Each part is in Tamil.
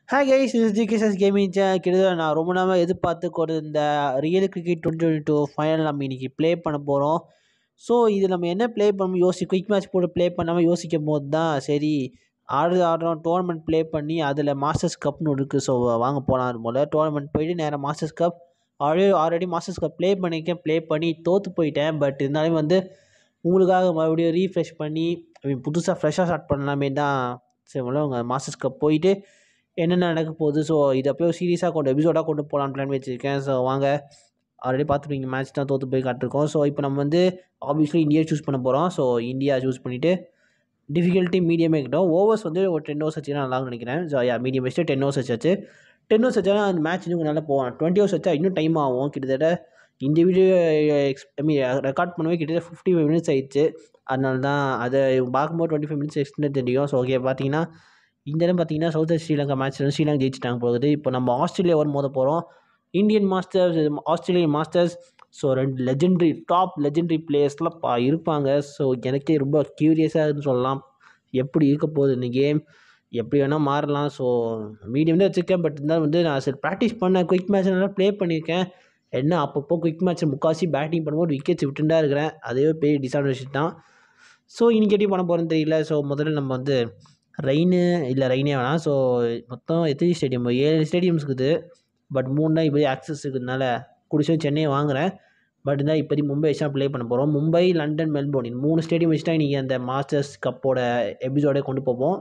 ஹாய் கைஸ் இது ஜிகேஎஸ் கேமிங் சேனல் கிட்டத்தட்ட நான் ரொம்ப நாளாக எதிர்பார்த்து கொண்டு இந்த real cricket twenty twenty two final நம்ம இன்றைக்கி ப்ளே பண்ண போகிறோம் ஸோ இது நம்ம என்ன ப்ளே பண்ணணும் யோசி குயிக் மேட்ச் போட்டு ப்ளே பண்ணாமல் யோசிக்கும் போது தான் சரி ஆடுறது ஆடுறோம் டோர்னமெண்ட் ப்ளே பண்ணி அதில் மாஸ்டர்ஸ் கப்னு இருக்குது ஸோ வாங்க போகலாம் போல் டோர்னமெண்ட் போயிட்டு நேராக masters cup already already masters cup play பண்ணியிருக்கேன் ப்ளே பண்ணி தோற்று போயிட்டேன் பட் இருந்தாலும் வந்து உங்களுக்காக மறுபடியும் ரீஃப்ரெஷ் பண்ணி புதுசாக ஃப்ரெஷ்ஷாக ஸ்டார்ட் பண்ணலாமே தான் சரி முதல்ல உங்கள் மாஸ்டர்ஸ் கப் போயிட்டு என்னென்ன நடக்க போகுது ஸோ இதை அப்படியே சீரியஸாக கொண்டு எபிசோடாக கொண்டு போகலான்னு பிளான் வச்சுருக்கேன் ஸோ வாங்க ஆல்ரெடி பார்த்துருப்பீங்க மேட்ச் தான் தோற்று போய் காட்டிருக்கோம் ஸோ இப்போ நம்ம வந்து ஆப்வியஸ்லி இந்தியா சூஸ் பண்ண போகிறோம் ஸோ இந்தியா சூஸ் பண்ணிவிட்டு டிஃபிகல்ட்டி மீடியமே கிட்டோம் ஓவர்ஸ் வந்து ஒரு டென் ஓவர்ஸ் வச்சுன்னா நல்லான்னு நினைக்கிறேன் ஸோ யா மீடியம் வச்சுட்டு டென் ஓவர்ஸ் வச்சாச்சு டென் ஓவர்ஸ் வச்சா அந்த மேட்ச் இன்னும் நல்லா போவோம் டுவெண்ட்டி ஓவர்ஸ் வச்சா இன்னும் டைம் ஆகும் கிட்டத்தட்ட இந்த video X I mean record பண்ணவே கிட்டத்தட்ட ஃபிஃப்டி ஃபைவ் மினிட்ஸ் ஆயிடுச்சு அதனால தான் அதை பார்க்கும்போது டுவெண்ட்டி ஃபைவ் மினிட்ஸ் எக்ஸ்டெண்ட் தெரியும் ஸோ ஓகே பார்த்தீங்கன்னா இந்த இடம் பார்த்தீங்கன்னா சவுத் ஸ்ரீலங்கா மேட்ச் வந்து ஸ்ரீலங்கா ஜெயிச்சிட்டாங்க போகுது இப்போ நம்ம ஆஸ்திரேலியா வரும் மோத போகிறோம் Indian masters Australian masters so ரெண்டு லெஜெண்ட்ரி டாப் லெஜெண்ட்ரி பிளேயர்ஸ்லாம் பா இருப்பாங்க ஸோ எனக்கே ரொம்ப க்யூரியஸாக இருக்குன்னு சொல்லலாம் எப்படி இருக்க போகுது இந்த கேம் எப்படி வேணால் மாறலாம் ஸோ மீடியம் தான் வச்சுருக்கேன் பட் இருந்தாலும் வந்து நான் சரி ப்ராக்டிஸ் பண்ணேன் குயிக் மேட்ச் நல்லா ப்ளே பண்ணியிருக்கேன் என்ன அப்பப்போ குயிக் மேட்ச் முக்காசி பேட்டிங் பண்ணும்போது விக்கெட்ஸ் விட்டுண்டா இருக்கிறேன் அதே பெரிய டிஸ்அட்வான்டேஜ் தான் ஸோ இன்னைக்கு எப்படி பண்ண போகிறேன்னு தெரியல ஸோ முதல்ல நம்ம வந்து ரெயினு இல்லை ரெயினே வேணாம் ஸோ மொத்தம் எத்தனை ஸ்டேடியம் ஏழு ஸ்டேடியம்ஸ் இருக்குது பட் மூணு தான் இப்போதைக்கு ஆக்சஸ் இருக்கிறதுனால குடிச்சு சென்னையை வாங்குகிறேன் பட் இருந்தால் இப்போதைக்கு மும்பை வச்சு ப்ளே பண்ண போகிறோம் மும்பை லண்டன் மெல்போர்ன் இந்த மூணு ஸ்டேடியம் வச்சு தான் இன்றைக்கி அந்த மாஸ்டர்ஸ் கப்போட எபிசோடே கொண்டு போவோம்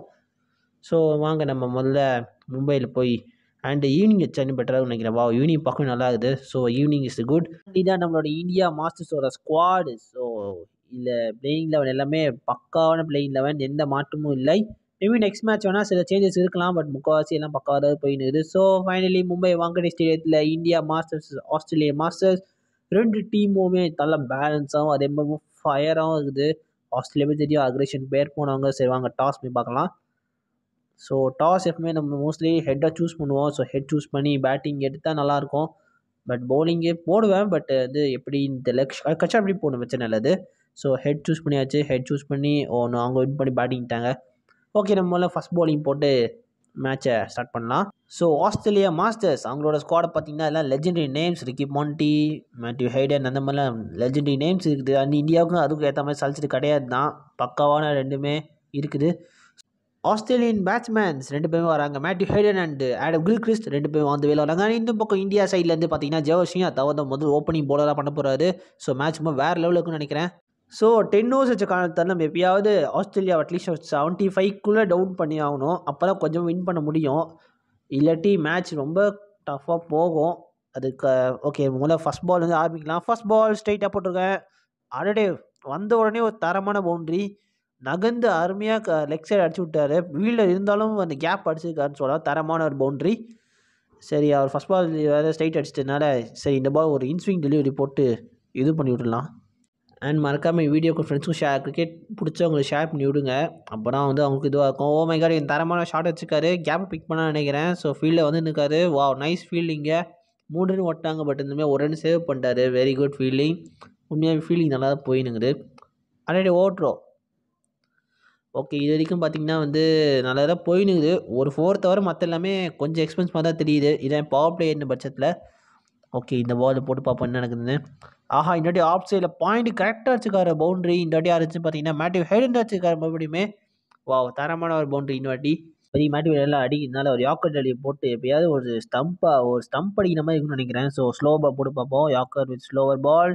ஸோ வாங்க நம்ம முதல்ல மும்பையில் போய் அண்ட் ஈவினிங் வச்சா இன்னும் பெட்டராக நினைக்கிறேன் வா ஈவினிங் பார்க்கவே நல்லா இருக்குது ஸோ ஈவினிங் இஸ் குட் இதுதான் நம்மளோட இந்தியா மாஸ்டர்ஸோட ஸ்குவாடு ஸோ இல்லை பிளேயிங் லெவன் எல்லாமே பக்காவான பிளேயிங் லெவன் எந்த மாற்றமும் இல்லை மேபி நெக்ஸ்ட் மேட்ச் வேணால் சில சேஞ்சஸ் இருக்கலாம் பட் முக்கால்வாசி எல்லாம் பக்காவாக தான் போயினுது ஸோ ஃபைனலி மும்பை வாங்கடே ஸ்டேடியத்தில் இந்தியா மாஸ்டர்ஸ் ஆஸ்திரேலியா மாஸ்டர்ஸ் ரெண்டு டீமுமே நல்லா பேலன்ஸாகவும் அதே மாதிரி ஃபயராகவும் இருக்குது ஆஸ்திரேலியாவே தெரியும் அக்ரேஷன் பேர் போனவங்க சரி வாங்க டாஸ் போய் பார்க்கலாம் ஸோ டாஸ் எப்பவுமே நம்ம மோஸ்ட்லி ஹெட்டாக சூஸ் பண்ணுவோம் ஸோ ஹெட் சூஸ் பண்ணி பேட்டிங் எடுத்தால் நல்லாயிருக்கும் பட் பவுலிங்கே போடுவேன் பட் வந்து எப்படி இந்த லெக் கச்சா எப்படி போடணும் பிரச்சனை நல்லது ஸோ ஹெட் சூஸ் பண்ணியாச்சு ஹெட் சூஸ் பண்ணி ஒன்று அவங்க வின் பண்ணி பேட்டிங்கிட்டாங்க ஓகே நம்ம முதல்ல ஃபஸ்ட் பவுலிங் போட்டு மேட்சை ஸ்டார்ட் பண்ணலாம் ஸோ ஆஸ்திரேலியா மாஸ்டர்ஸ் அவங்களோட ஸ்குவாடை பார்த்தீங்கன்னா எல்லாம் legendary names Ricky Monty Matthew Hayden அந்த மாதிரிலாம் லெஜெண்டரி நேம்ஸ் இருக்குது அண்ட் இந்தியாவுக்கும் அதுக்கும் ஏற்ற மாதிரி சலிச்சிட்டு கிடையாது தான் பக்காவான ரெண்டுமே இருக்குது ஆஸ்திரேலியன் பேட்ஸ்மேன்ஸ் ரெண்டு பேரும் வராங்க Matthew Hayden and Adam Gilchrist ரெண்டு பேரும் வந்து வேலை வராங்க இந்த பக்கம் இந்தியா சைட்லேருந்து பார்த்தீங்கன்னா ஜெவசியா தவிர முதல் ஓப்பனிங் போலராக பண்ண போகிறாரு ஸோ மேட்ச் ரொம்ப வேறு லெவலில் இருக்குன்னு நினைக்கிறேன் ஸோ டென் ஓவர்ஸ் வச்ச காலத்தில் நம்ம எப்பயாவது ஆஸ்திரேலியா அட்லீஸ்ட் ஒரு செவன்ட்டி ஃபைவ்க்குள்ளே டவுன் பண்ணி ஆகணும் அப்போ தான் கொஞ்சம் வின் பண்ண முடியும் இல்லாட்டி மேட்ச் ரொம்ப டஃப்பாக போகும் அதுக்கு ஓகே முதல்ல ஃபஸ்ட் பால் வந்து ஆரம்பிக்கலாம் ஃபஸ்ட் பால் ஸ்ட்ரைட்டாக போட்டிருக்கேன் ஆல்ரெடி வந்த உடனே ஒரு தரமான பவுண்ட்ரி நகர்ந்து அருமையாக லெக் சைடு அடிச்சு விட்டார் வீலில் இருந்தாலும் அந்த கேப் அடிச்சிருக்காருன்னு சொல்லலாம் தரமான ஒரு பவுண்ட்ரி சரி அவர் ஃபஸ்ட் பால் வேறு ஸ்ட்ரைட் அடிச்சிட்டதுனால சரி இந்த பால் ஒரு இன்ஸ்விங் டெலிவரி போட்டு இது பண்ணி விடலாம் அண்ட் மறக்காமல் வீடியோக்கு ஃப்ரெண்ட்ஸுக்கும் ஷேர் கிரிக்கெட் பிடிச்சவங்களுக்கு ஷேர் பண்ணி விடுங்க அப்போ தான் வந்து அவங்களுக்கு இதுவாக இருக்கும் ஓ மை காட் என் தரமான ஷாட் வச்சுருக்காரு கேப் பிக் பண்ண நினைக்கிறேன் ஸோ ஃபீல்டில் வந்து நிற்காரு வா நைஸ் ஃபீல்டிங்க மூணு ரன் ஓட்டாங்க பட் இந்தமாதிரி ஒரு ரன் சேவ் பண்ணிட்டாரு வெரி குட் ஃபீல்டிங் உண்மையாக ஃபீல்டிங் நல்லா தான் போயினுங்குது ஆல்ரெடி ஓட்டுறோம் ஓகே இது வரைக்கும் பார்த்தீங்கன்னா வந்து நல்லா தான் போயினுக்குது ஒரு ஃபோர் தவிர மற்ற எல்லாமே கொஞ்சம் எக்ஸ்பென்ஸ் மாதிரி தான் தெரியுது இதான் பவர் பிளேயர்னு பட்சத்தில் ஓகே இந்த பால் போட்டு பார்ப்போம் என்ன நடக்குதுன்னு ஆஹா இந்த வாட்டி ஆஃப் சைடில் பாயிண்ட் கரெக்டாக வச்சுக்காரு பவுண்ட்ரி இந்த வாட்டி யாருச்சு பார்த்தீங்கன்னா மேட்டிவ் ஹெடன் வச்சுக்காரு மறுபடியுமே வா தரமான ஒரு பவுண்ட்ரி இந்த வாட்டி பெரிய மேட்டிவ் எல்லாம் அடிக்கிறதுனால ஒரு யாக்கர் அடியை போட்டு எப்பயாவது ஒரு ஸ்டம்ப்பாக ஒரு ஸ்டம்ப் அடிக்கிற மாதிரி இருக்குன்னு நினைக்கிறேன் ஸோ ஸ்லோவாக போட்டு பார்ப்போம் யாக்கர் வித் ஸ்லோவர் பால்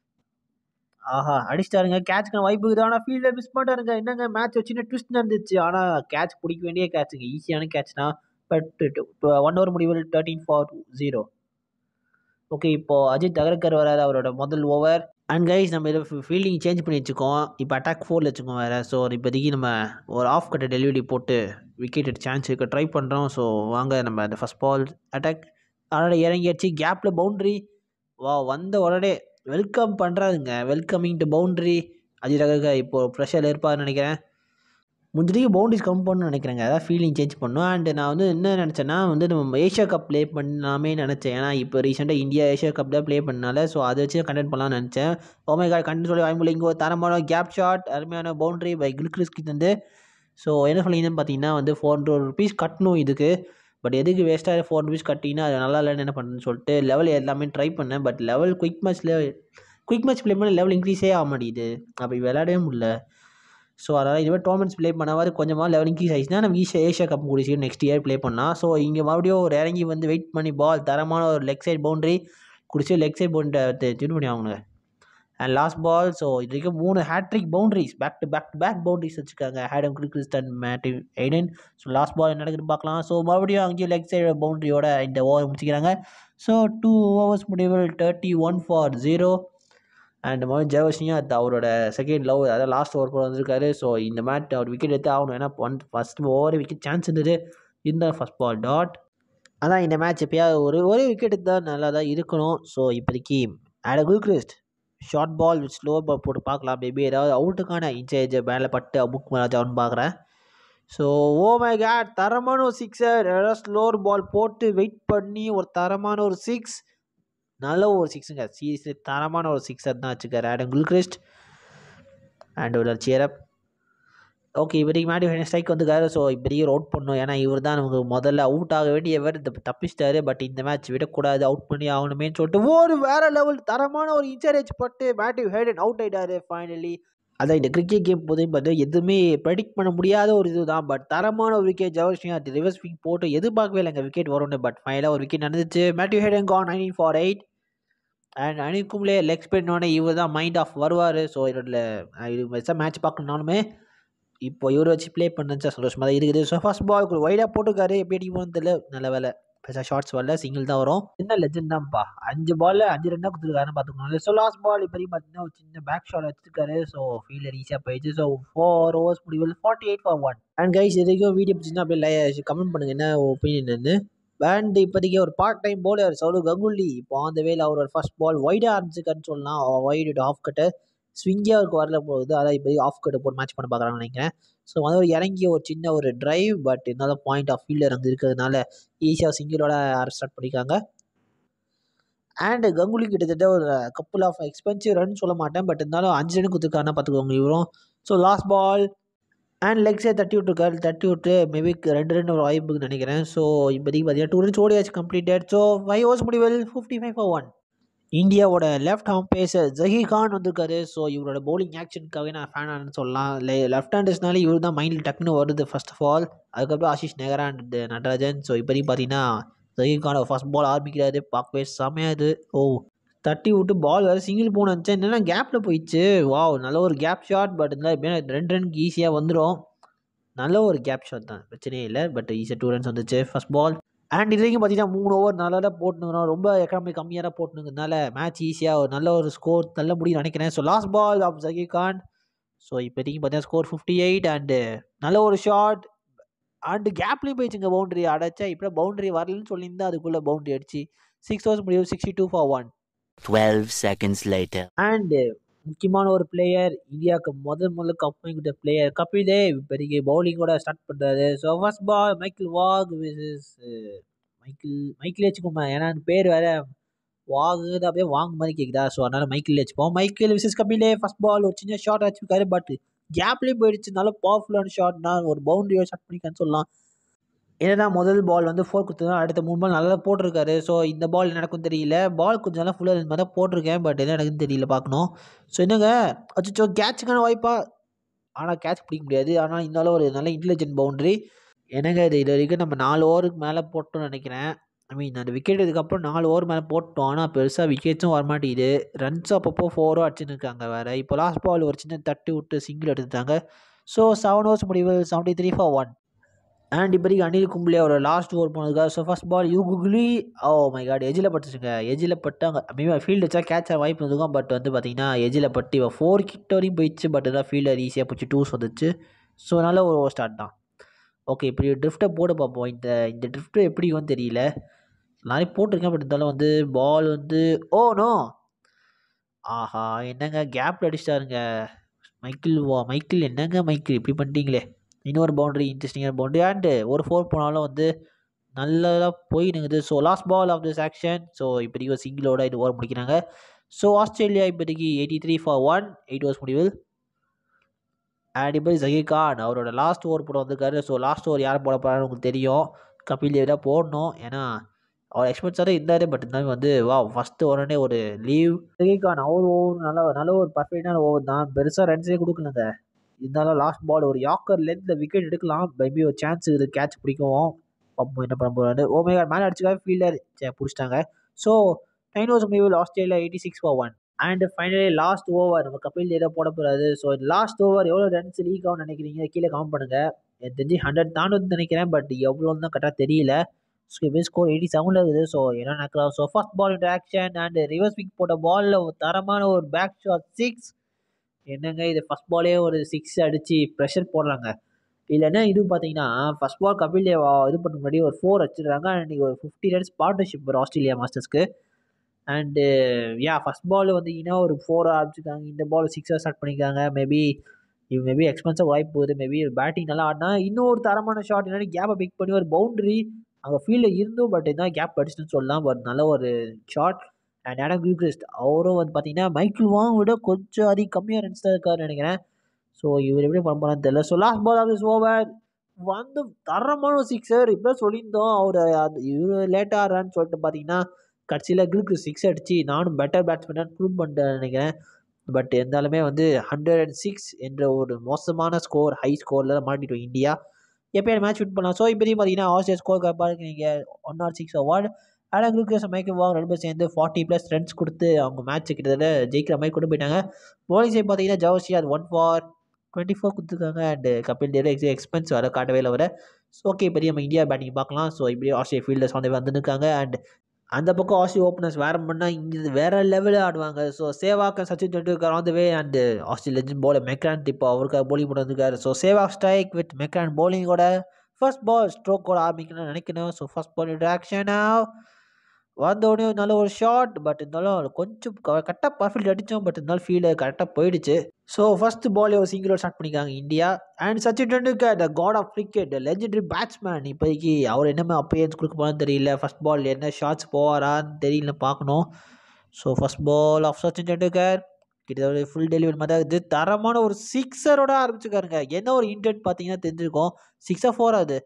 ஆஹா அடிச்சிட்டாருங்க கேட்ச்க்கான வாய்ப்பு இருக்குது ஆனால் ஃபீல்டர் மிஸ் பண்ணிட்டாருங்க என்னங்க மேட்ச் சின்ன ட்விஸ்ட் நடந்துச்சு ஆனால் கேட்ச் பிடிக்க வேண்டிய கேட்சுங்க ஈஸியான கேட்ச் தான் பட் ஒன் ஓவர் முடிவில் தேர்ட்டீன் ஃபார் ஜீரோ ஓகே இப்போது அஜித் அகர்கர் வராது அவரோட முதல் ஓவர் அண்ட் கைஸ் நம்ம இதில் ஃபீல்டிங் சேஞ்ச் பண்ணி வச்சுக்கோம் இப்போ அட்டாக் ஃபோரில் வச்சுக்கோம் வேறு ஸோ இப்போதைக்கு நம்ம ஒரு ஆஃப் கட்ட டெலிவரி போட்டு விக்கெட் சான்ஸ் இருக்க ட்ரை பண்ணுறோம் ஸோ வாங்க நம்ம அந்த ஃபஸ்ட் பால் அட்டாக் அதோட இறங்கியாச்சு கேப்பில் பவுண்ட்ரி வா வந்த உடனே வெல்கம் பண்ணுறாருங்க welcoming to boundary Ajit Agarkar இப்போது ப்ரெஷர் இருப்பார்னு நினைக்கிறேன் முந்திரிக்கு பவுண்டரிஸ் கம் பண்ணணும்னு நினைக்கிறேங்க அதான் ஃபீலிங் சேஞ்ச் பண்ணும் அண்ட் நான் வந்து என்ன நினச்சேன்னா வந்து நம்ம ஏஷியா கப் ப்ளே பண்ணாமே நினச்சேன் ஏன்னா இப்போ ரீசெண்டாக இந்தியா ஏஷியா கப் தான் ப்ளே பண்ணனால ஸோ அதை வச்சு கண்டென்ட் பண்ணலாம்னு நினச்சேன் ஓமே கார்டு கண்டு சொல்லி வாய்மொழி இங்கே ஒரு தரமான கேப் ஷாட் அருமையான பவுண்டரி பை கில்கிறிஸ்கிட் வந்து ஸோ என்ன சொல்லிங்கன்னு பார்த்தீங்கன்னா வந்து ஃபோர் ஹண்ட்ரட் ருபீஸ் கட்டணும் இதுக்கு பட் எதுக்கு வேஸ்ட்டாக ஃபோர் ருபீஸ் கட்டிங்கன்னா அது நல்லா இல்லைன்னு என்ன பண்ணுறேன்னு சொல்லிட்டு லெவல் எல்லாமே ட்ரை பண்ணேன் பட் லெவல் குயிக் மேட்ச்சில் குயிக் மேட்ச் ப்ளே பண்ண லெவல் இன்க்ரீஸே ஆக மாட்டேங்குது அப்படி விளையாடவே முடியல ஸோ அதனால் இதுமாதிரி டோர்னமெண்ட்ஸ் ப்ளே பண்ணாவது கொஞ்சமாக லெவல் இன்க்ரீஸ் ஆயிடுச்சுன்னா நம்ம ஈஸியாக ஏஷியா கப் கூடிய சீக்கிரம் நெக்ஸ்ட் இயர் ப்ளே பண்ணலாம் ஸோ இங்கே மறுபடியும் ஒரு இறங்கி வந்து வெயிட் பண்ணி பால் தரமான ஒரு லெக் சைட் பவுண்ட்ரி குடிச்சு லெக் சைட் பவுண்டரி டியூன் பண்ணி ஆகணுங்க அண்ட் லாஸ்ட் பால் ஸோ இது வரைக்கும் மூணு hattrick boundaries back to back to back boundaries வச்சுருக்காங்க Hayden Kirsten Matthew Hayden so last ball என்ன நடக்குதுன்னு பார்க்கலாம் ஸோ மறுபடியும் அங்கேயும் லெக் சைடு பவுண்டரியோட இந்த ஓவர் முடிச்சுக்கிறாங்க ஸோ டூ ஓவர்ஸ் முடிவில் thirty one for zero and மறுபடியும் ஜெயவர்ஷியும் அது அவரோட செகண்ட் லவ் அதாவது லாஸ்ட் ஓவர் போட வந்திருக்காரு ஸோ இந்த மேட்ச் அவர் விக்கெட் எடுத்து ஆகணும் ஏன்னா one first over wicket chance இருந்தது இந்த ஃபஸ்ட் பால் டாட் அதான் இந்த மேட்ச் எப்பயாவது ஒரு ஒரே விக்கெட் தான் நல்லா தான் இருக்கணும் ஸோ இப்போதைக்கு ஆட Gilchrist short ball with slow ball போட்டு பார்க்கலாம் மேபி ஏதாவது அவுட்டுக்கான இன்சேஜ் மேலே பட்டு புக் மேலாச்சான்னு பார்க்குறேன் ஸோ ஓ மை கேட் தரமான ஒரு சிக்ஸர் ஏதாவது ஸ்லோர் பால் போட்டு வெயிட் பண்ணி ஒரு தரமான ஒரு சிக்ஸ் நல்ல ஒரு சிக்ஸுங்க சீரியஸ்லி தரமான ஒரு சிக்ஸர் தான் வச்சுக்கார் ஆடம் குல்கிரிஸ்ட் அண்ட் ஒரு சேரப் ஓகே இப்போதைக்கு மேடி ஸ்ட்ரைக் வந்துக்காரு ஸோ இப்போதைக்கு அவுட் பண்ணும் ஏன்னா இவர் தான் நமக்கு முதல்ல அவுட் ஆக வேண்டியவர் இந்த தப்பிச்சிட்டாரு பட் இந்த மேட்ச் விடக்கூடாது அவுட் பண்ணி ஆகணுமேன்னு சொல்லிட்டு ஒரு வேற லெவல் தரமான ஒரு இன்சரேஜ் பட்டு மேட்டிவ் ஹேடன் அவுட் ஆயிட்டாரு ஃபைனலி அதான் இந்த கிரிக்கெட் கேம் போதையும் பார்த்து எதுவுமே ப்ரெடிக்ட் பண்ண முடியாத ஒரு இது தான் பட் தரமான ஒரு விக்கெட் ஜவர்ஷியா ரிவர்ஸ் ஸ்விங் போட்டு எதிர்பார்க்கவே இல்லைங்க விக்கெட் வரும்னு பட் ஃபைனலாக ஒரு விக்கெட் நடந்துச்சு Matthew Hayden gone nineteen for eight and Anil Kumble leg ஸ்பின்னோட இவர் தான் மைண்ட் ஆஃப் வருவார் ஸோ இதோட இது மேட்ச் பார்க்கணுனாலுமே இப்போ இவரை வச்சு ப்ளே பண்ணுச்சா சந்தோஷமாக தான் இருக்குது ஸோ ஃபஸ்ட் பால் ஒய்டாக போட்டுருக்காரு எப்படி அடிக்கணும்னு தெரியல நல்ல வேலை பெருசாக ஷார்ட்ஸ் வரல சிங்கிள் தான் வரும் சின்ன லெஜண்ட் தான்ப்பா அஞ்சு பால் அஞ்சு ரெண்டாக கொடுத்துருக்காருன்னு பார்த்துக்கணும் ஸோ லாஸ்ட் பால் இப்போதையும் பார்த்தீங்கன்னா ஒரு சின்ன பேக் ஷாட் வச்சிருக்காரு ஸோ ஃபீல்டர் ஈஸியாக போயிடுச்சு ஸோ ஃபோர் ஓவர்ஸ் முடிவில் forty eight for one and guys இது வரைக்கும் வீடியோ பிடிச்சிங்கன்னா அப்படியே கமெண்ட் பண்ணுங்கள் என்ன ஒப்பீனியன் அண்ட் இப்போதைக்கு ஒரு part time bowler Sourav Ganguly இப்போ அந்த வேல அவரோட ஃபர்ஸ்ட் பால் ஒய்டாக ஆரம்பிச்சிருக்காருன்னு சொல்லலாம் ஒய்டு ஆஃப் கட்டு ஸ்விங்கே அவருக்கு வரல போகுது அதான் இப்போதைக்கு ஆஃப் கட்டு போட்டு மேட்ச் பண்ண பார்க்குறாங்கன்னு நினைக்கிறேன் ஸோ வந்து ஒரு இறங்கி ஒரு சின்ன ஒரு டிரைவ் பட் இருந்தாலும் பாயிண்ட் ஆஃப் ஃபீல்டர் அங்கே இருக்கிறதுனால ஈஸியாக சிங்கிளோட ஸ்டார்ட் பண்ணிக்காங்க அண்ட் கங்குலி கிட்டத்தட்ட ஒரு கப்புள் ஆஃப் எக்ஸ்பென்சிவ் ரன் சொல்ல மாட்டேன் பட் இருந்தாலும் அஞ்சு ரன் கொடுத்துருக்காருன்னா பார்த்துக்கோங்க இவரும் ஸோ லாஸ்ட் பால் அண்ட் லெக்ஸே தட்டி விட்டுருக்காரு தட்டி விட்டு மேபி ரெண்டு ரெண்டு ஒரு வாய்ப்புக்கு நினைக்கிறேன் ஸோ இப்போதைக்கு பார்த்தீங்கன்னா டூ ரன்ஸ் ஓடியாச்சு கம்ப்ளீட்டட் ஸோ ஃபைவ் ஓவர்ஸ் முடிவல் ஃபிஃப்டி ஃபைவ் ஃபார் ஒன் இந்தியாவோட left arm pacer Zaheer Khan வந்திருக்காரு ஸோ இவரோட பவுலிங் ஆக்ஷனுக்காகவே நான் ஃபேன் ஆனு சொல்லலாம் லெஃப்ட் ஹேண்டர்ஸ்னாலே இவர் தான் மைண்டில் டக்குன்னு வருது ஃபர்ஸ்ட் ஆஃப் ஆல் அதுக்கப்புறம் ஆஷிஷ் நெகரா அண்ட் நடராஜன் ஸோ இப்போதைக்கு பார்த்தீங்கன்னா ஜஹீர் கான் ஃபர்ஸ்ட் பால் ஆரம்பிக்கிறாரு பார்க்கவே செமையாது ஓ தட்டி விட்டு பால் வேறு சிங்கிள் போன நினச்சேன் என்னென்னா கேப்பில் போயிடுச்சு வாவ் நல்ல ஒரு கேப் ஷாட் பட் இருந்தால் ரெண்டு ரனுக்கு ஈஸியாக வந்துடும் நல்ல ஒரு கேப் ஷாட் தான் பிரச்சனையே இல்லை பட் ஈஸியாக டூ ரன்ஸ் வந்துச்சு ஃபஸ்ட் பால் அண்ட் இது வரைக்கும் பார்த்தீங்கன்னா மூணு ஓவர் நல்லா தான் போட்டுனுங்கிறோம் ரொம்ப எக்கனாமி கம்மியாக தான் போட்டுனுங்கிறதுனால மேட்ச் ஈஸியாக ஒரு நல்ல ஒரு ஸ்கோர் தள்ள முடியும்னு நினைக்கிறேன் so last ball of Zaheer Khan so இப்போதைக்கு பார்த்தீங்கன்னா ஸ்கோர் ஃபிஃப்டி எயிட் அண்டு நல்ல ஒரு ஷாட் அண்டு கேப்லேயும் போயிடுச்சுங்க பவுண்டரி அடைச்சா இப்போ பவுண்டரி வரலன்னு சொல்லியிருந்தா அதுக்குள்ளே பவுண்டரி அடிச்சு சிக்ஸ் ஹவர்ஸ் முடியும் sixty two for one 12 seconds later. And முக்கியமான ஒரு பிளேயர் இந்தியாவுக்கு முதல் முதல்ல கப் வாங்கி கொடுத்த பிளேயர் கபில் தேவ் இப்போதைக்கு பவுலிங்கோட ஸ்டார்ட் பண்ணுறாரு ஸோ ஃபர்ஸ்ட் பால் மைக்கேல் வாக் விசஸ் மைக்கிள் மைக்கிள் வச்சுக்கோமா ஏன்னா அந்த பேர் வேற வாகு அப்படியே வாங்க மாதிரி கேட்குதா ஸோ அதனால மைக்கிள் வச்சுப்போம் மைக்கேல் விசஸ் கபிலே ஃபர்ஸ்ட் பால் ஒரு சின்ன ஷாட் வச்சுருக்காரு பட் கேப்லேயும் போயிடுச்சு நல்ல பவர்ஃபுல்லான ஷாட் தான் ஒரு பவுண்டரியோ ஷாட் பண்ணிக்கான்னு சொல்லலாம் என்னன்னா முதல் பால் வந்து ஃபோர் கொடுத்தது அடுத்த மூணு பால் நல்லா போட்டிருக்காரு ஸோ இந்த பால் என்ன நடக்கும் தெரியல பால் கொஞ்சம் நல்லா ஃபுல்லாக இந்த மாதிரி தான் போட்டிருக்கேன் பட் என்ன நடக்குன்னு தெரியல பார்க்கணும் ஸோ என்னங்க அச்சோ கேட்சுக்கான வாய்ப்பா ஆனால் கேட்ச் பிடிக்க முடியாது ஆனால் இருந்தாலும் ஒரு நல்ல இன்டெலிஜென்ட் பவுண்டரி என்னங்க இது இது வரைக்கும் நம்ம நாலு ஓவருக்கு மேலே போட்டோம்னு நினைக்கிறேன் ஐ மீன் அந்த விக்கெட் இதுக்கப்புறம் நாலு ஓவர் மேலே போட்டோம் ஆனால் பெருசாக விக்கெட்ஸும் வரமாட்டேங்குது ரன்ஸ் அப்பப்போ ஃபோரோ அடிச்சுன்னு இருக்காங்க வேறு இப்போ லாஸ்ட் பால் ஒரு சின்ன தட்டி விட்டு சிங்கிள் எடுத்துட்டாங்க ஸோ செவன் ஓவர்ஸ் முடிவு seventy three for one and இப்போதைக்கு அனில் கும்ப்ளே அவரோட லாஸ்ட் ஓவர் போனதுக்காக ஸோ ஃபர்ஸ்ட் பால் யூ குகுலி ஓ மை காட் எஜில் பட்டுச்சுங்க எஜில் பட்டு அங்கே மேபி ஃபீல்டு வச்சா கேட்ச் வாய்ப்பு இருந்துக்கும் பட் வந்து பார்த்தீங்கன்னா எஜில் பட்டு இவன் ஃபோர் கிட்ட வரையும் போயிடுச்சு பட் தான் ஃபீல்டர் ஈஸியாக போச்சு டூஸ் வந்துச்சு ஸோ நல்ல ஒரு ஓவர் ஸ்டார்ட் தான் ஓகே இப்படி ட்ரிஃப்ட்டை போட பார்ப்போம் இந்த இந்த ட்ரிஃப்ட்டு எப்படி வந்து தெரியல நிறைய போட்டிருக்கேன் பட் இருந்தாலும் வந்து பால் வந்து ஓ நோ ஆஹா என்னங்க கேப்பில் அடிச்சிட்டாருங்க மைக்கிள் வா மைக்கிள் என்னங்க மைக்கிள் இப்படி பண்ணிட்டீங்களே இன்னொரு பவுண்டரி இன்ட்ரெஸ்டிங்கான பவுண்டரி அண்டு ஒரு ஃபோர் போனாலும் வந்து நல்லதாக போயினுங்குது so last ball of this action so இப்போதைக்கு ஒரு சிங்கிளோட இது ஓவர் முடிக்கிறாங்க ஸோ ஆஸ்திரேலியா இப்போதைக்கு eighty three for one eight overs முடிவில் அண்ட் இப்போ ஜஹீர் கான் அவரோட லாஸ்ட் ஓவர் போட வந்திருக்காரு ஸோ லாஸ்ட் ஓவர் யார் போட போகிறான்னு உங்களுக்கு தெரியும் கபில் தேவ் தான் போடணும் ஏன்னா அவர் எக்ஸ்பெக்ட்ஸாக இருந்தார் பட் இருந்தாலும் வந்து வா ஃபஸ்ட்டு உடனே ஒரு லீவ் ரஜினிகாந்த் அவர் ஓவர் நல்ல நல்ல ஒரு பர்ஃபெக்டான ஓவர் தான் பெருசாக ரன்ஸே கொடுக்கலங்க இருந்தாலும் லாஸ்ட் பால் ஒரு யாக்கர் லென்த்தில் விக்கெட் எடுக்கலாம் மேபி ஒரு சான்ஸ் இருக்குது கேட்ச் பிடிக்கவும் பார்ப்போம் என்ன பண்ண போகிறாரு ஓமேகா மேலே அடிச்சுக்காக ஃபீல்டர் பிடிச்சிட்டாங்க ஸோ நைன் ஓவர்ஸ் முடிவில் Australia eighty six for one and finally last over நம்ம கபில் தேவ் போட போகிறாரு ஸோ லாஸ்ட் ஓவர் எவ்வளோ ரன்ஸ் லீக் ஆகும்னு நினைக்கிறீங்க கீழே கவுண்ட் பண்ணுங்கள் எனக்கு தெரிஞ்சு ஹண்ட்ரட் தாண்டுன்னு நினைக்கிறேன் பட் எவ்வளோன்னு தான் கரெக்டாக தெரியல ஸ்கோர் ஸ்கோர் எயிட்டி செவனில் இருக்குது ஸோ என்ன நடக்கலாம் ஸோ ஃபர்ஸ்ட் பால் இன்ட்ராக்ஷன் அண்ட் ரிவர்ஸ் விக் போட்ட பாலில் ஒரு தரமான ஒரு பேக் ஷாட் சிக்ஸ் என்னங்க இது ஃபஸ்ட் பாலே ஒரு சிக்ஸ் அடித்து ப்ரெஷர் போடுறாங்க இல்லைன்னா இது பார்த்தீங்கன்னா ஃபஸ்ட் பால் கபில் தேவ் இது பண்ண முன்னாடி ஒரு ஃபோர் வச்சுருக்காங்க அண்ட் ஒரு ஃபிஃப்டி ரன்ஸ் பார்ட்னர்ஷிப் வரும் ஆஸ்திரேலியா மாஸ்டர்ஸ்க்கு அண்டு யா ஃபஸ்ட் பால் வந்தீங்கன்னா ஒரு ஃபோர் ஆரம்பிச்சிருக்காங்க இந்த பால் சிக்ஸாக ஸ்டார்ட் பண்ணியிருக்காங்க மேபி இது மேபி எக்ஸ்பென்சிவ் வாய்ப்பு போகுது மேபி பேட்டிங் நல்லா ஆடினா இன்னும் ஒரு தரமான ஷாட் என்னன்னா கேப்பை பிக் பண்ணி ஒரு பவுண்ட்ரி அங்கே ஃபீல்டில் இருந்தும் பட் இதான் கேப் அடிச்சுன்னு சொல்லலாம் பட் நல்ல ஒரு ஷாட் அண்ட் ஆடம் கியூக்ரிஸ்ட் அவரும் வந்து பார்த்தீங்கன்னா மைக்கிள் வாங் விட கொஞ்சம் அதிக கம்மியாக ரன்ஸ் தான் இருக்காருன்னு நினைக்கிறேன் ஸோ இவர் எப்படி பண்ண போகிறான்னு தெரியல so last ball of this over வந்து தரமான ஒரு சிக்ஸர் இப்போ சொல்லியிருந்தோம் அவர் அது இவர் லேட்டாக ஆடுறான்னு சொல்லிட்டு பார்த்தீங்கன்னா கடைசியில் கில்க்கு சிக்ஸ் அடித்து நானும் பெட்டர் பேட்ஸ்மேனாக ப்ரூவ் பண்ணிட்டேன் நினைக்கிறேன் பட் இருந்தாலுமே வந்து ஹண்ட்ரட் அண்ட் சிக்ஸ் என்ற ஒரு மோசமான ஸ்கோர் ஹை ஸ்கோரில் மாட்டிட்டோம் இந்தியா எப்பயும் மேட்ச் வின் பண்ணலாம் ஸோ இப்போதையும் பார்த்தீங்கன்னா ஆஸ்திரேலியா ஸ்கோர் கப்பாக நீங்கள் ஒன் நாட் சிக்ஸ் அவார்டு ஆனால் குரூக்கர்ஸ் மைக்கேல் வாங் ரெண்டு பேர் சேர்ந்து ஃபார்ட்டி ப்ளஸ் ரன்ஸ் கொடுத்து அவங்க மேட்ச் கிட்டத்தட்ட ஜெயிக்கிற மாதிரி கொண்டு போயிட்டாங்க போலிங் சைட் பார்த்தீங்கன்னா ஜவர்சி அது ஒன் ஃபார் டுவெண்ட்டி ஃபோர் கொடுத்துருக்காங்க அண்ட் கபில் தேவ் எக்ஸ் எக்ஸ்பென்ஸ் வர காட்டவே இல்லை வர ஸோ ஓகே இப்போதையும் நம்ம இந்தியா பேட்டிங் பார்க்கலாம் ஸோ இப்படி ஆஸ்திரேலியா ஃபீல்டர்ஸ் வந்து வந்துருக்காங்க அண்ட் அந்த பக்கம் ஆஸ்திரேலியா ஓப்பனர்ஸ் வேறு பண்ணால் இங்கே வேறு லெவலில் ஆடுவாங்க so Sehwag Sachin Tendulkar on the way and Australia legend bowler McGrath இப்போ அவருக்காக போலிங் போட்டு வந்திருக்காரு so Sehwag strike with McGrath போலிங்கோட ஃபர்ஸ்ட் பால் ஸ்ட்ரோக்கோட ஆரம்பிக்கணும்னு நினைக்கணும் ஸோ ஃபர்ஸ்ட் பால் இன்ட்ராக்ஷனாக வந்த உடனே நல்ல ஒரு ஷாட் பட் இருந்தாலும் கொஞ்சம் கரெக்டாக பர்ஃபெக்ட் அடித்தோம் பட் இருந்தாலும் ஃபீல்டு கரெக்டாக போயிடுச்சு ஸோ ஃபர்ஸ்ட் பால் ஒரு சிங்கிள் ஸ்டார்ட் பண்ணிக்காங்க India and Sachin Tendulkar the god of cricket legendary batsman இப்போதைக்கு அவர் என்ன அப்பயன்ஸ் கொடுக்க போகிறான்னு தெரியல ஃபர்ஸ்ட் பால் என்ன ஷாட்ஸ் போவாரான்னு தெரியல பார்க்கணும் so first ball of Sachin Tendulkar கிட்டத்தட்ட ஃபுல் டெலிவரி மாதிரி இது தரமான ஒரு சிக்ஸரோட ஆரம்பிச்சுக்காருங்க என்ன ஒரு இன்டென்ட் பார்த்தீங்கன்னா தெரிஞ்சிருக்கும் சிக்ஸாக ஃபோர் ஆகுது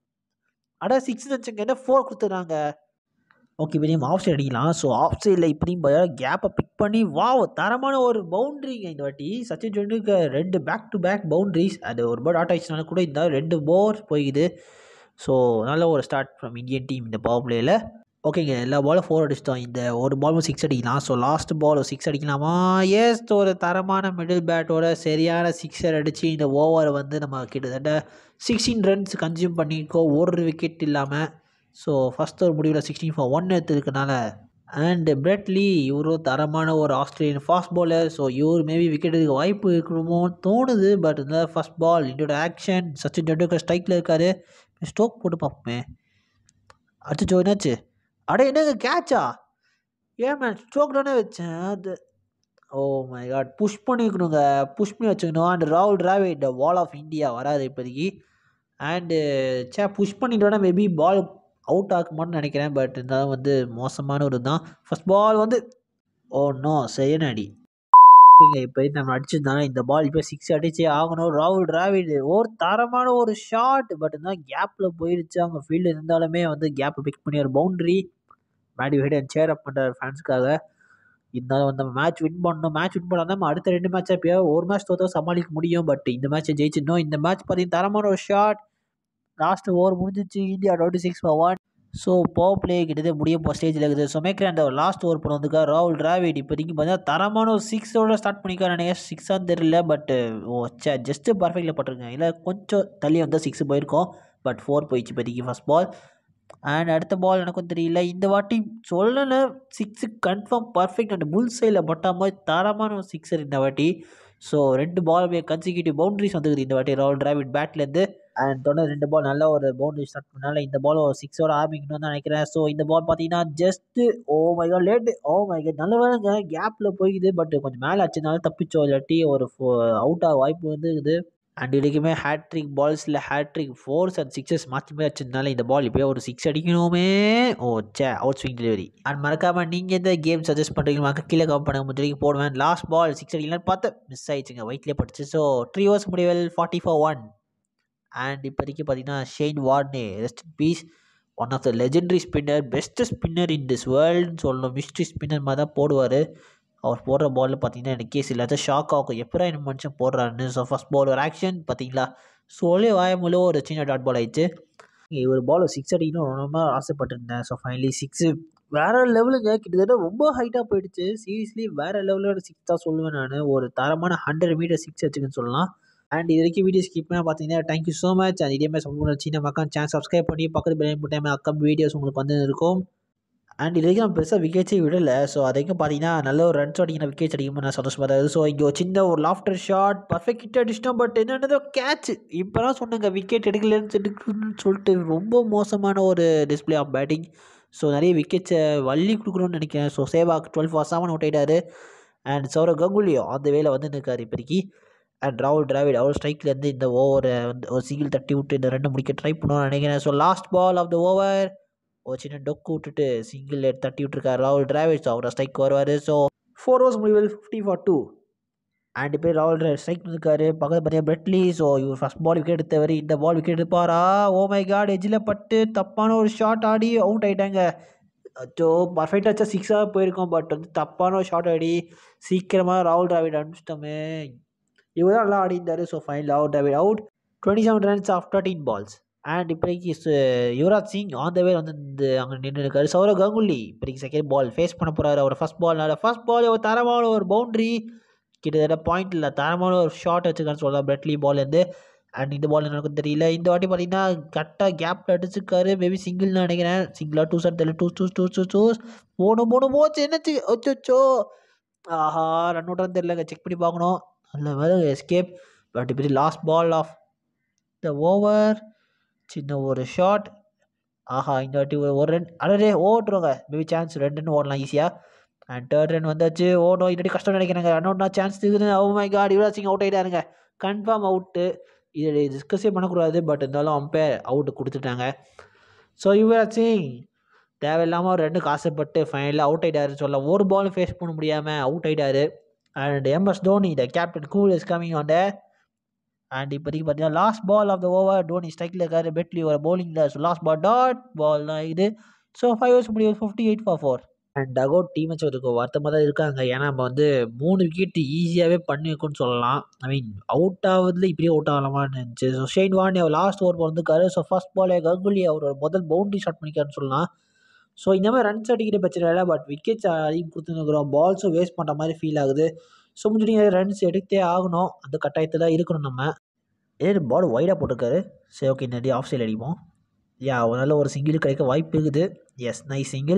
அடா சிக்ஸ் வச்சுங்க என்ன ஃபோர் கொடுத்துட்றாங்க ஓகே இப்படியும் ஆஃப் சைடு அடிக்கலாம் ஸோ ஆஃப் சைடில் இப்படியும் கேப்பை பிக் பண்ணி வா தரமான ஒரு பவுண்ட்ரிங்க இந்த வாட்டி சச்சின் டெண்டுல்கர் ரெண்டு பேக் டு பேக் பவுண்ட்ரிஸ் அது ஒரு பேர்ட் ஆட் ஆயிடுச்சுனால கூட இந்த ரெண்டு போர் போயிடுது ஸோ நல்ல ஒரு ஸ்டார்ட் ஃப்ரம் இந்தியன் டீம் இந்த பவர் பிளேயில் ஓகேங்க எல்லா பாலும் ஃபோர் அடிச்சிட்டோம் இந்த ஒரு பாலும் சிக்ஸ் அடிக்கலாம் ஸோ லாஸ்ட் பால் சிக்ஸ் அடிக்கலாமா எஸ் ஒரு தரமான மிடில் பேட்டோட சரியான சிக்ஸர் அடித்து இந்த ஓவர் வந்து நம்ம கிட்டத்தட்ட சிக்ஸ்டீன் ரன்ஸ் கன்சியூம் பண்ணியிருக்கோம் ஒரு விக்கெட் இல்லாமல் ஸோ ஃபஸ்ட் ஒரு முடிவில் சிக்ஸ்டீன் ஃபார் ஒன் எடுத்துருக்கனால அண்ட் பிரெட்லி இவரும் தரமான ஒரு ஆஸ்திரேலியன் ஃபாஸ்ட் பாலர் ஸோ இவர் மேபி விக்கெட் எடுக்க வாய்ப்பு இருக்கணுமோ தோணுது பட் இந்த ஃபஸ்ட் பால் இதோட ஆக்ஷன் சச்சின் டெண்டுல்கர் ஸ்ட்ரைக்கில் இருக்கார் ஸ்டோக் போட்டு பார்ப்போமே அடிச்சோ என்னாச்சு அட என்னங்க கேட்சா ஏன் மேன் ஸ்ட்ரோக் தானே வச்சேன் அது ஓ மை காட் புஷ் பண்ணிக்கணுங்க புஷ் பண்ணி வச்சுக்கணும் அண்ட் ராகுல் டிராவிட் வால் ஆஃப் இந்தியா வராது இப்போதைக்கு அண்டு சே புஷ் பண்ணிட்டோன்னா மேபி பால் அவுட் ஆகுமான்னு நினைக்கிறேன் பட் இருந்தாலும் வந்து மோசமான ஒரு தான் ஃபஸ்ட் பால் வந்து ஓ நோ சரியான அடி ஓகேங்க இப்போ நம்ம அடிச்சிருந்தாங்க இந்த பால் இப்போ சிக்ஸ் அடிச்சே ஆகணும் ராகுல் டிராவிட் ஒரு தரமான ஒரு ஷாட் பட் இருந்தால் கேப்பில் போயிடுச்சு அவங்க ஃபீல்டு இருந்தாலுமே வந்து கேப்பை பிக் பண்ணி ஒரு பவுண்ட்ரி மேடி ஹெட் அண்ட் சேர் அப் பண்ணுற ஃபேன்ஸுக்காக இருந்தாலும் வந்து நம்ம மேட்ச் வின் பண்ணணும் மேட்ச் வின் பண்ணால் நம்ம அடுத்த ரெண்டு மேட்ச் எப்பயோ ஒரு மேட்ச் தோத்தா சமாளிக்க முடியும் பட் இந்த மேட்ச்சை ஜெயிச்சிடணும் இந்த மேட்ச் பார்த்தீங்கன்னா தரமான ஒரு ஷாட் லாஸ்ட் ஓவர் முடிஞ்சிச்சு India twenty six for one so power play கிட்டத்தட்ட முடிய போ ஸ்டேஜில் இருக்குது ஸோ மேக்ரே அந்த லாஸ்ட் ஓவர் பண்ண வந்துக்கா ராகுல் டிராவிட் இப்போதைக்கு பார்த்தீங்கன்னா தரமான ஒரு சிக்ஸோட ஸ்டார்ட் பண்ணிக்காரு நினைக்கிறேன் சிக்ஸான்னு தெரியல பட் ஓ சே ஜஸ்ட்டு பர்ஃபெக்டில் பட்டிருக்கேன் இல்லை கொஞ்சம் தள்ளி வந்தால் சிக்ஸ் போயிருக்கோம் பட் ஃபோர் போயிடுச்சு இப்போதைக்கு ஃபஸ்ட் பால் அண்ட் அடுத்த பால் எனக்கும் தெரியல இந்த வாட்டி சொல்லலை six confirm perfect and pull சைடில் பட்டா மாதிரி தரமான ஒரு சிக்ஸர் இந்த வாட்டி ஸோ ரெண்டு பால் கன்சிக்யூட்டிவ் பவுண்ட்ரிஸ் வந்துருக்குது இந்த வாட்டி ராகுல் டிராவிட் பேட்லேருந்து அண்ட் தொடர்ந்து ரெண்டு பால் நல்ல ஒரு பவுண்டரி ஸ்டார்ட் பண்ணால இந்த பால் ஒரு சிக்ஸோட ஆரம்பிக்கணும்னு தான் நினைக்கிறேன் ஸோ இந்த பால் பார்த்தீங்கன்னா just oh my god late oh my god நல்ல வேலைங்க கேப்பில் போய்க்குது பட் கொஞ்சம் மேலே ஆச்சுனால தப்பிச்சோம் இல்லாட்டி ஒரு அவுட் ஆக வாய்ப்பு வந்து இருக்குது அண்ட் இதுக்குமே ஹேட்ரிக் பால்ஸில் ஹேட்ரிக் ஃபோர்ஸ் அண்ட் சிக்ஸஸ் மாற்றி மாற்றி வச்சதுனால இந்த பால் இப்போயே ஒரு சிக்ஸ் அடிக்கணுமே ஓ சே அவுட் ஸ்விங் டெலிவரி அண்ட் மறக்காமல் நீங்கள் எந்த கேம் சஜஸ்ட் பண்ணுறீங்க கீழே கவர் பண்ண முடியும் போடுவேன் லாஸ்ட் பால் சிக்ஸ் அடிக்கலான்னு பார்த்து மிஸ் ஆயிடுச்சுங்க ஒயிட்லேயே பட்டுச்சு ஸோ த்ரீ ஓவர்ஸ் முடிவல் ஃபார்ட்டி ஃபோர் ஒன் அண்ட் இப்போதைக்கு பார்த்தீங்கன்னா Shane Warne rest in peace one of the legendary spinner best spinner in this வேர்ல்டுன்னு சொல்லணும் மிஸ்ட்ரி ஸ்பின்னர் மாதிரி தான் போடுவார் அவர் போடுற பாலில் பார்த்தீங்கன்னா எனக்கு கேஸ் இல்லாத ஷாக் ஆகும் எப்படா இந்த மனுஷன் போடுறாருன்னு ஸோ ஃபஸ்ட் பால் ஒரு ஆக்ஷன் பார்த்தீங்களா சொல்லி வாயமுள்ள ஒரு சின்ன டாட் பால் ஆயிடுச்சு ஒரு பால் சிக்ஸ் அடிக்கணும் ரொம்ப ஆசைப்பட்டிருந்தேன் ஸோ ஃபைனலி சிக்ஸு வேறு லெவலுங்க கிட்டத்தட்ட ரொம்ப ஹைட்டாக போயிடுச்சு சீரியஸ்லி வேறு லெவலோட சிக்ஸ் தான் சொல்லுவேன் நான் ஒரு தரமான ஹண்ட்ரட் மீட்டர் சிக்ஸ் வச்சுக்குன்னு சொல்லலாம் அண்ட் இது வரைக்கும் வீடியோ ஸ்கிப் பண்ணால் பார்த்தீங்கன்னா தேங்க்யூ ஸோ மச் அண்ட் இதே மாதிரி சப்போர்ட் சின்ன மக்கள் சேனல் சப்ஸ்கிரைப் பண்ணி பக்கத்து பெரிய டைம் அக்கம் வீடியோஸ் உங்களுக்கு வந்து இருக்கும் அண்ட் இது வரைக்கும் நான் பெருசாக விக்கெட்ஸே விடலை ஸோ அது வரைக்கும் பார்த்தீங்கன்னா நல்ல ஒரு ரன்ஸ் அடிக்கிற விக்கெட்ஸ் அடிக்கும்போது நான் சந்தோஷமாக தான் ஸோ இங்கே ஒரு சின்ன ஒரு லாஃப்டர் ஷாட் பர்ஃபெக்ட் கிட்ட அடிச்சிட்டோம் பட் என்னென்னதோ கேட்ச் இப்போ தான் சொன்னாங்க விக்கெட் எடுக்கலன்னு எடுக்கணும்னு சொல்லிட்டு ரொம்ப மோசமான ஒரு டிஸ்பிளே ஆஃப் பேட்டிங் ஸோ நிறைய விக்கெட்ஸை வள்ளி கொடுக்கணும்னு நினைக்கிறேன் so Sehwag twelve for seven out ஆகிட்டாரு அண்ட் சௌரவ் கங்குலியோ அந்த வேலை வந்து நிற்கார் இப்போதைக்கு அண்ட் ராகுல் டிராவிட் அவர் ஸ்ட்ரைக்லேருந்து இந்த ஓவரை வந்து ஒரு சிங்கிள் தட்டி விட்டு இந்த ரெண்டு முடிக்க ட்ரை பண்ணுவான்னு நினைக்கிறேன் so last ball of the over ஒரு சின்ன டொக்கு விட்டுட்டு சிங்கிள் தட்டி விட்டுருக்காரு ராகுல் டிராவிட் ஸோ அவர் ஸ்ட்ரைக் வருவார் ஸோ ஃபோர் ஓவர்ஸ் முடிவில் ஃபிஃப்டி ஃபார் டூ அண்ட் இப்போ ராகுல் டிராவிட் ஸ்ட்ரைக் இருக்காரு பக்கத்து பார்த்தீங்கன்னா பிரெட்லி ஸோ இவர் ஃபஸ்ட் பால் விக்கெட் எடுத்தவர் இந்த பால் விக்கெட் எடுப்பாரா ஓ மை காட் எஜ்ஜில் பட்டு தப்பான ஒரு ஷாட் ஆடி அவுட் ஆகிட்டாங்க ஸோ பர்ஃபெக்டாக வச்சா சிக்ஸாக போயிருக்கோம் பட் வந்து தப்பான ஒரு ஷாட் ஆடி சீக்கிரமாக ராகுல் டிராவிட் அனுப்பிச்சிட்டோமே இவர் தான் நல்லா ஆடி இருந்தார் ஸோ ஃபைனல் ராகுல் Dravid out twenty seven runs off thirteen balls and இப்போதைக்கு Yuvraj Singh on the way வந்து இந்த அங்கே நின்று இருக்காரு சௌரவ் கங்குலி இப்போதைக்கு செகண்ட் பால் ஃபேஸ் பண்ண போகிறாரு அவர் ஃபஸ்ட் பால்னால ஃபஸ்ட் பால் ஒரு தரமான ஒரு பவுண்ட்ரி கிட்டத்தட்ட பாயிண்ட் இல்லை தரமான ஒரு ஷாட் வச்சுக்கான்னு சொல்லலாம் பிரெட்லி பால்லேருந்து அண்ட் இந்த பால் எனக்கு தெரியல இந்த வாட்டி பார்த்தீங்கன்னா கரெக்டாக கேப்பில் அடிச்சிருக்காரு மேபி சிங்கிள்னு நினைக்கிறேன் சிங்கிளாக டூ சார் தெரியல two two two two two மூணு மூணு போச்சு என்னச்சு அச்சோ ஆஹா ரன் அவுட்டான்னு தெரியலங்க செக் பண்ணி பார்க்கணும் நல்ல வேலை எஸ்கேப் பட் இப்படி last ball of the over சின்ன ஒரு ஷாட் ஆஹா இந்த வாட்டி ஒரு ஒரு ரன் அடரே ஓட்டுருவாங்க மேபி சான்ஸ் ரெண்டு ரன் ஓடலாம் ஈஸியாக அண்ட் தேர்ட் ரன் வந்தாச்சு ஓடணும் இல்லாட்டி கஷ்டம் நினைக்கிறாங்க ரன் அவுட்னா சான்ஸ் இருக்குது oh my god Yuvraj Singh out ஆகிட்டாருங்க கன்ஃபார்ம் அவுட்டு இது டிஸ்கஸே பண்ணக்கூடாது பட் இருந்தாலும் அம்பேர் அவுட்டு கொடுத்துட்டாங்க ஸோ யுவராஜ் சிங் தேவையில்லாமல் ஒரு ரெண்டு காசுப்பட்டு ஃபைனலில் அவுட் ஆகிட்டாருன்னு சொல்ல ஒரு பாலும் ஃபேஸ் பண்ண முடியாமல் அவுட் ஆகிட்டாரு and MS Dhoni the captain cool is coming on and இப்போதைக்கு பார்த்தீங்கன்னா last ball of the over Dhoni ஸ்ட்ரைக்கில் இருக்காரு பெட்லி ஒரு பவுலிங்கில் so last ball dot ball தான் இது ஸோ ஃபைவ் ஹவர்ஸ் முடியும் fifty eight for four and dugout team வச்சதுக்கு வருத்தமாக தான் இருக்காங்க ஏன்னா நம்ம வந்து மூணு விக்கெட் ஈஸியாகவே பண்ணிருக்கோம்னு சொல்லலாம் ஐ மீன் அவுட் ஆகுதுல இப்படியே அவுட் ஆகலாமான்னு இருந்துச்சு ஸோ ஷெயின் வாண்டி அவர் லாஸ்ட் ஓவர் வந்துருக்காரு ஸோ ஃபஸ்ட் பாலே கங்குலி அவரோட முதல் பவுண்டரி ஷாட் பண்ணிக்காருன்னு சொல்லலாம் ஸோ இந்த மாதிரி ரன்ஸ் அடிக்கிற பிரச்சனை இல்லை பட் விக்கெட்ஸ் அதிகம் கொடுத்துருக்குறோம் பால்ஸும் வேஸ்ட் பண்ணுற மாதிரி ஃபீல் ஆகுது ஸோ முடிஞ்சு ரன்ஸ் எடுத்தே ஆகணும் அந்த கட்டாயத்தில் இருக்கணும் நம்ம ஏன் பால் ஒய்டாக போட்டிருக்காரு சரி ஓகே இந்த ஆஃப் சைடு அடிப்போம் யா நல்ல ஒரு சிங்கிள் கிடைக்க வாய்ப்பு இருக்குது yes nice single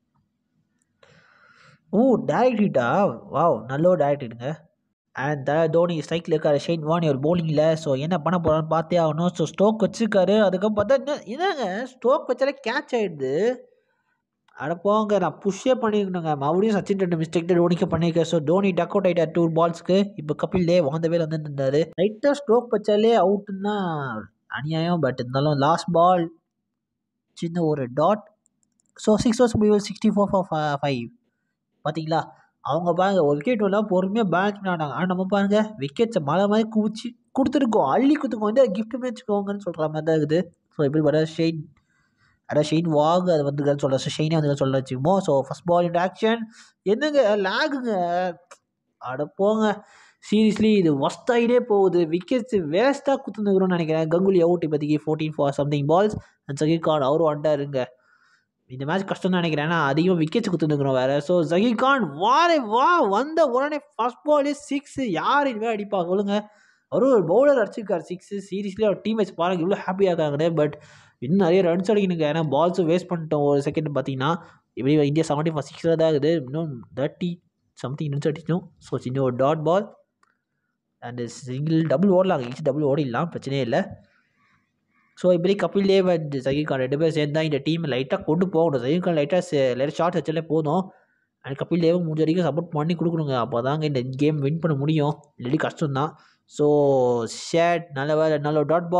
oh direct ஹிட்டா வாவ் நல்ல ஒரு டேரக்ட் ஹிட்டுங்க அண்ட் த தோனி ஸ்ட்ரைக்கில் இருக்காரு ஷெயின் வானி ஒரு bowlingல ஸோ என்ன பண்ண போகிறான்னு பார்த்தே ஆகணும் ஸோ ஸ்டோக் வச்சிருக்காரு அதுக்கப்புறம் பார்த்தா என்ன என்னங்க ஸ்டோக் வச்சாலே கேட்ச் ஆகிடுது அட போங்க நான் புஷ்ஷே பண்ணியிருக்கணுங்க மறுபடியும் சச்சின் ரெண்டு மிஸ்டேக் தோனிக்கு பண்ணியிருக்கேன் ஸோ தோனி டக் அவுட் ஆகிட்டார் டூ பால்ஸ்க்கு இப்போ கபில் தேவ் அந்த பேர் வந்து இருந்தார் ரைட்டாக ஸ்ட்ரோக் வச்சாலே அவுட்டுன்னா அநியாயம் பட் இருந்தாலும் லாஸ்ட் பால் சின்ன ஒரு டாட் ஸோ சிக்ஸ் ஹவர்ஸ் முடிவு சிக்ஸ்டி ஃபோர் ஃபார் ஃபைவ் பார்த்தீங்களா அவங்க பாருங்க ஒரு விக்கெட் எல்லாம் பொறுமையாக பேலன்ஸ் பண்ணாங்க ஆனால் நம்ம பாருங்க விக்கெட்ஸை மழை மாதிரி குவிச்சு கொடுத்துருக்கோம் அள்ளி கொடுத்துருக்கோம் வந்து கிஃப்ட் வச்சுக்கோங்கன்னு சொல்கிற மாதிரி தான் இருக்குது ஸோ எப்படி பார்த்தா ஷெயின் அதான் ஷெயின் வாக் அது வந்து சொல்ல ஷெயினே வந்து சொல்ல வச்சுக்குமோ ஸோ ஃபஸ்ட் பால் இன்ட் ஆக்ஷன் என்னங்க லேகுங்க அட போங்க சீரியஸ்லி இது ஒஸ்ட் ஆகிட்டே போகுது விக்கெட்ஸ் வேஸ்ட்டாக குத்துனுக்குறோம்னு நினைக்கிறேன் கங்குலி அவுட் இப்போதைக்கு fourteen for something balls and Zaheer Khan அவரும் வந்தாருங்க இந்த மேட்ச் கஷ்டம் தான் நினைக்கிறேன் ஏன்னா அதிகமாக விக்கெட்ஸ் குத்துனுக்குறோம் வேறு ஸோ ஜகீர் கான் வாரே வா வந்த உடனே ஃபஸ்ட் பாலே சிக்ஸ் யார் இனிமேல் அடிப்பா சொல்லுங்க அவரும் ஒரு பவுலர் அடிச்சிருக்காரு சிக்ஸு சீரியஸ்லி அவர் டீம் மேட்ச் பாருங்க இவ்வளோ ஹாப்பியாக இருக்காங்கன்னு பட் இன்னும் நிறைய ரன்ஸ் அடிக்கணுங்க ஏன்னா பால்ஸும் வேஸ்ட் பண்ணிட்டோம் ஒரு செகண்ட் பார்த்தீங்கன்னா இப்படி இந்தியா செவன்ட்டி ஃபஸ்ட் சிக்ஸில் தான் இருக்குது இன்னும் தேர்ட்டி சம்திங் ரன்ஸ் அடிக்கணும் ஸோ சின்ன ஒரு dot ball and single double ஓடலாம் ஈஸி டபுள் ஓடிடலாம் பிரச்சனையே இல்லை ஸோ இப்படி கபில் தேவ் அண்ட் சகீர் கான் ரெண்டு பேர் சேர்ந்து தான் இந்த டீம் லைட்டாக கொண்டு போகணும் சகீர் கான் லைட்டாக லைட்டாக ஷார்ட் வச்சாலே போதும் அண்ட் கபில் தேவும் முடிஞ்ச வரைக்கும் சப்போர்ட் பண்ணி கொடுக்கணுங்க அப்போ தாங்க இந்த கேம் வின் பண்ண முடியும் இல்லாட்டி கஷ்டம் தான் ஸோ ஷேட் நல்ல வேலை நல்ல டாட் பால்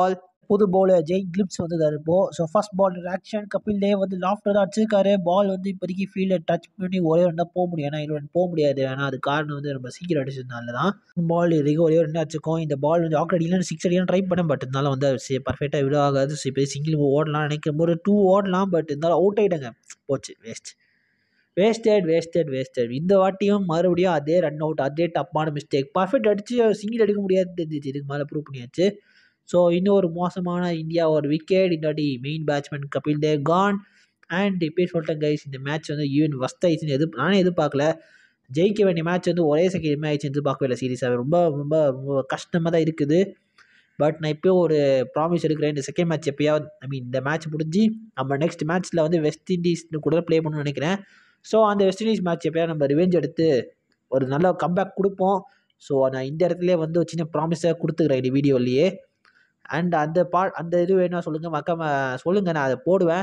புது பவுலர் ஜெய் கிளிப்ஸ் வந்து இப்போ so first ball action Kapil Dev வந்து லாஃப்டர் தான் அடிச்சிருக்காரு பால் வந்து இப்போதைக்கு ஃபீல்டை டச் பண்ணி ஒரே ரெண்டா போக முடியும் ஏன்னா இருபது போக முடியாது ஏன்னா அது காரணம் வந்து நம்ம சீக்கிரம் அடிச்சதுனால தான் பால் இதுக்கு ஒரே ரெண்டு அடிச்சிருக்கோம் இந்த பால் வந்து ஆக்கர் அடிக்கலாம் சிக்ஸ் அடிக்கலாம் ட்ரை பண்ணேன் பட் இருந்தாலும் வந்து பர்ஃபெக்டாக விட ஆகாது ஸோ இப்போ சிங்கிள் ஓடலாம் நினைக்கும் போது டூ ஓடலாம் பட் இருந்தாலும் அவுட் ஆகிட்டாங்க போச்சு வேஸ்ட் வேஸ்டட் வேஸ்டட் வேஸ்டட் இந்த வாட்டியும் மறுபடியும் அதே ரன் அவுட் அதே டப்பான மிஸ்டேக் பர்ஃபெக்ட் அடித்து சிங்கிள் அடிக்க முடியாது தெரிஞ்சிச்சு இதுக்கு மேலே ப்ரூவ் பண்ணியாச்சு ஸோ இன்னும் ஒரு மோசமான இந்தியா ஒரு விக்கெட் இந்த வாட்டி main batsman Kapil Dev Khan and இப்போ சொல்லிட்டேன் கைஸ் இந்த மேட்ச் வந்து ஈவன் ஃபஸ்ட் ஆயிடுச்சுன்னு எது நானே எதிர்பார்க்கல ஜெயிக்க வேண்டிய மேட்ச் வந்து ஒரே செகண்ட் ஆயிடுச்சு எதிர்பார்க்கவே இல்லை சீரியஸாக ரொம்ப ரொம்ப ரொம்ப கஷ்டமாக தான் இருக்குது பட் நான் இப்போ ஒரு ப்ராமிஸ் எடுக்கிறேன் இந்த செகண்ட் மேட்ச் எப்பயாவது ஐ மீன் இந்த மேட்ச் முடிஞ்சு நம்ம நெக்ஸ்ட் மேட்ச்சில் வந்து வெஸ்ட் இண்டீஸ் கூட ப்ளே பண்ணணும்னு நினைக்கிறேன் ஸோ அந்த வெஸ்ட் இண்டீஸ் மேட்ச் எப்பயாவது நம்ம ரிவெஞ்ச் எடுத்து ஒரு நல்ல கம்பேக் கொடுப்போம் ஸோ நான் இந்த இடத்துல வந்து ஒரு சின்ன ப்ராமிஸாக கொடுத்துக்கிறேன் இந்த வீடியோலேயே அண்ட் அந்த பா அந்த இது வேணா சொல்லுங்கள் மக்காம சொல்லுங்கள் நான் அதை போடுவேன்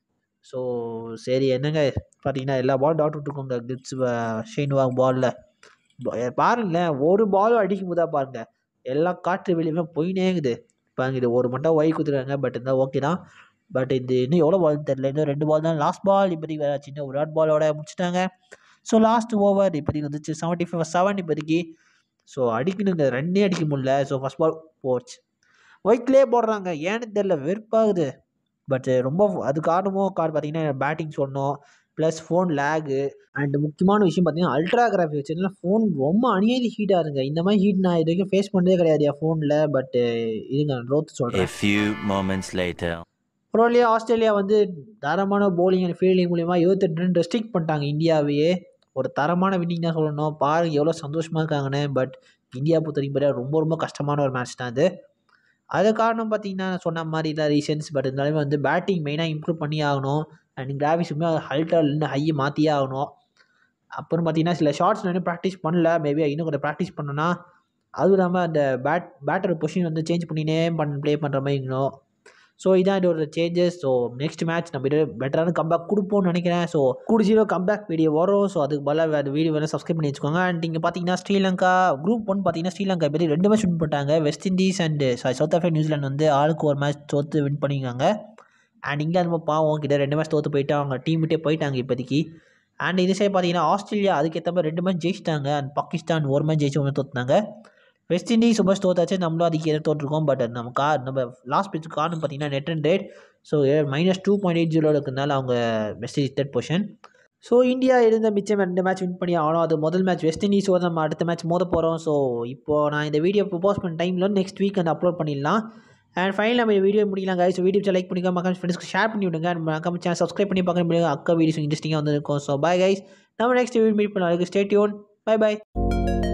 ஸோ சரி என்னங்க பார்த்தீங்கன்னா எல்லா பாலும் டாட் விட்டுருக்கோங்க கிட்ஸ் ஷெயின்வாங் பாலில் பாருங்களேன் ஒரு பாலும் அடிக்கும் போதா பாருங்க எல்லா காற்று வெளியுமே போயினேங்குது பாருங்க இது ஒரு மட்டும் ஒய் குத்துறாங்க பட் இருந்தால் ஓகே தான் பட் இது இன்னும் எவ்வளோ பால் தெரில இன்னும் ரெண்டு பால் தான் லாஸ்ட் பால் இப்போதைக்கு வேறு சின்ன ஒரு ஆட் பாலோட முடிச்சிட்டாங்க ஸோ லாஸ்ட் ஓவர் இப்போதைக்கு வந்துச்சு செவன்ட்டி ஃபைவ் செவன் இப்போதைக்கு ஸோ அடிக்கணுங்க ரன்னே அடிக்க முடியல ஸோ ஃபஸ்ட் பால் போச்சு ஒயிட்லேயே போடுறாங்க ஏன்னு தெரில வெறுப்பாகுது பட் ரொம்ப அது காரணமோ கார் பார்த்தீங்கன்னா பேட்டிங் சொன்னோம் ப்ளஸ் ஃபோன் லேகு அண்ட் முக்கியமான விஷயம் பார்த்தீங்கன்னா அல்ட்ரா கிராஃபி வச்சதுனால ஃபோன் ரொம்ப அநியாயதி ஹீட்டாக இருங்க இந்த மாதிரி ஹீட் நான் இது வரைக்கும் ஃபேஸ் பண்ணதே கிடையாது என் ஃபோனில் பட் இதுங்க ரோத் A சொல்கிறேன் few moments later. ப்ரோலியா ஆஸ்திரேலியா வந்து தரமான bowling அண்ட் ஃபீல்டிங் மூலியமாக இருபத்தெட்டு ரன் ரெஸ்ட்ரிக்ட் பண்ணிட்டாங்க இந்தியாவையே ஒரு தரமான வின்னிங் தான் சொல்லணும் பாருங்க எவ்வளோ சந்தோஷமாக இருக்காங்கன்னு பட் இந்தியா பொறுத்த வரைக்கும் பார்த்தா ரொம்ப ரொம்ப கஷ்டமான ஒரு மேட்ச் தான் அது அது காரணம் பார்த்தீங்கன்னா நான் சொன்ன மாதிரி தான் ரீசன்ஸ் பட் இருந்தாலுமே வந்து பேட்டிங் மெயினாக இம்ப்ரூவ் பண்ணி ஆகணும் அண்ட் கிராவிஸுமே ஹல்ட்டாலேருந்து ஹையை மாற்றியே ஆகணும் அப்புறம் பார்த்தீங்கன்னா சில ஷார்ட்ஸ் நான் இன்னும் ப்ராக்டிஸ் பண்ணல மேபி இன்னும் கொஞ்சம் ப்ராக்டிஸ் பண்ணனா அதுவும் இல்லாமல் அந்த பேட் பேட்டர் பொசிஷன் வந்து சேஞ்ச் பண்ணினே பண் ப்ளே பண்ணுற மாதிரி இருக்கணும் ஸோ இதான் இதோட சேஞ்சஸ் ஸோ நெக்ஸ்ட் மேட்ச் நம்ம இது பெட்டரான கம்பேக் கொடுப்போம்னு நினைக்கிறேன் ஸோ கூடிச்சிரோ கம்பேக் வீடியோ வரும் ஸோ அதுக்கு பதிலாக அந்த வீடியோ வேணும் சப்ஸ்கிரைப் பண்ணி வச்சுக்கோங்க அண்ட் இங்கே பார்த்தீங்கன்னா ஸ்ரீலங்கா குரூப் ஒன் பார்த்தீங்கன்னா ஸ்ரீலங்கா பற்றி ரெண்டு மேட்ச் வின் பண்ணிட்டாங்க West Indies and sorry South Africa New Zealand வந்து ஆளுக்கு ஒரு மேட்ச் தோற்று வின் பண்ணியிருக்காங்க அண்ட் இங்கிலாந்து நம்ம பாவம் கிட்ட ரெண்டு மேட்ச் தோற்று போயிட்டு அவங்க டீம் விட்டே போயிட்டாங்க இப்போதைக்கு அண்ட் இது சைடு பார்த்தீங்கன்னா ஆஸ்திரேலியா அதுக்கேற்ற மாதிரி ரெண்டு மேட்ச் ஜெயிச்சிட்டாங்க அண்ட் பாகிஸ்தான் ஒரு மேட்ச் ஜெயிச்சு ஒன்று தோத்துனாங்க வெஸ்ட் இண்டீஸ் ரொம்ப தோத்தாச்சு நம்மளும் அதுக்கு எதிராக தோற்றுருக்கோம் பட் நம்ம கா நம்ம லாஸ்ட் பிச்சு காரணம் பார்த்தீங்கன்னா net and rate so minus two point eight zero இருக்கிறதுனால அவங்க West Indies third position so India இருந்த மிச்சம் ரெண்டு மேட்ச் வின் பண்ணி ஆகணும் அது முதல் மேட்ச் வெஸ்ட் இண்டீஸோட நம்ம அடுத்த மேட்ச் மோத போகிறோம் ஸோ இப்போது நான் இந்த வீடியோ ப்ரோபோஸ் பண்ண டைமில் நெக்ஸ்ட் வீக் அந்த அப்லோட் பண்ணிடலாம் அண்ட் ஃபைனல் நம்ம வீடியோ முடிக்கலாம் guys. ஸோ வீடியோ லைக் பண்ணிக்கோ மக்கள் ஃப்ரெண்ட்ஸ்க்கு ஷேர் பண்ணி விடுங்க அண்ட் மறக்காம சேனல் சப்ஸ்கிரைப் பண்ணி பார்க்க முடியும் அக்கா வீடியோஸ் இன்ட்ரெஸ்டிங்காக வந்து இருக்கும் ஸோ பை கைஸ் நம்ம நெக்ஸ்ட் வீடியோ மீட் பண்ணலாம் ஸ்டேட்யூன் பை பை